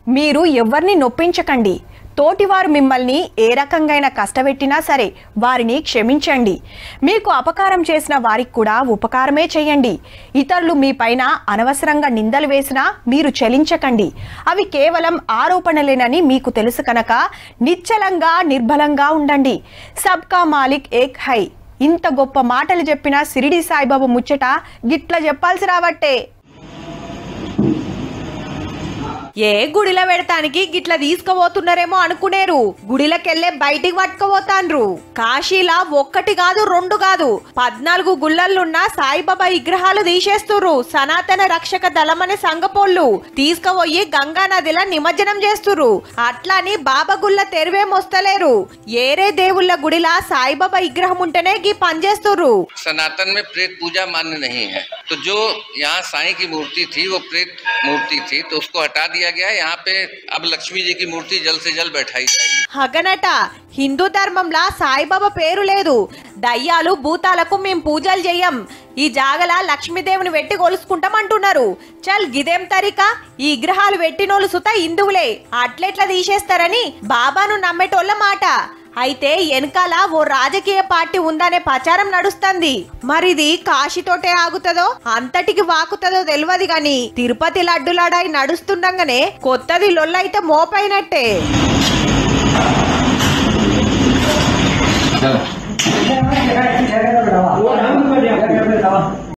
మీరు ఎవరిని నొప్పించకండి తోటివారు మిమ్మల్ని ఏ రకంగాన కష్టపెట్టినా సరే వారిని క్షమించండి మీకు అపకారం చేసిన వారికి కూడా ఉపకారమే చేయండి ఇతరులు మీ పైన అనవసరంగా నిందలు వేసినా మీరు చలించకండి అవి కేవలం ఆరోపణలేనని మీకు తెలుసు కనుక నిశ్చలంగా నిర్బలంగా ఉండండి సబ్కా మాలిక్ ఏక్ హై ఇంత గొప్ప మాటలు చెప్పిన సిరిడి సాయిబాబా ముచ్చట గిట్ల చెప్పాల్సి రావట్టే ఏ గుడిలో పెడతానికి గిట్ల తీసుకుపోతున్నారేమో అనుకునేరు గుడిలకెళ్ళే బయటికి పట్టుకుపోతాన్రు కాశీలా ఒక్కటి కాదు రెండు కాదు పద్నాలుగు గుళ్ళల్లున్న సాయిబాబా విగ్రహాలు తీసేస్తుర్రు సనాతన రక్షక దళం అనే సంగపోళ్ళు తీసుకుపోయి గంగా నదిలో నిమజ్జనం చేస్తుర్రు అట్లాని బాబా గుళ్ళ తెరివేమొస్తలేరు ఏరే దేవుళ్ళ గుడిలా సాయిబాబా విగ్రహం ఉంటేనే గీ పనిచేస్తుర్రు सनातन में प्रेत पूजा मान्य नहीं है तो जो यहाँ साईं की मूर्ति थी वो प्रेत मूर्ति थी तो उसको हटा दिया गया है यहाँ पे अब लक्ष्मी जी की मूर्ति जल्द से जल्द बैठाई जाएगी హగనట హిందూ ధర్మంలా సాయిబాబా పేరు లేదు దయ్యాలు భూతాలకు మేం పూజలు చెయ్యం ఈ జాగల లక్ష్మీదేవిని వెట్టి కొలుసుకుంటాం అంటున్నారు చల్ గిదేం తరిక ఈ విగ్రహాలు పెట్టినోళ్ళు సుత హిందువులే అట్లెట్లా తీసేస్తారని బాబాను నమ్మేటోళ్ళ మాట అయితే వెనకాల ఓ రాజకీయ పార్టీ ఉందనే ప్రచారం నడుస్తుంది మరిది కాశీతోటే ఆగుతుందో అంతటికి వాకుతుందో తెలియదు గాని తిరుపతి లడ్డులాడాయి నడుస్తుండగానే కొత్తది లొల్లైతే మోపైనట్టే वो नाम बढ़िया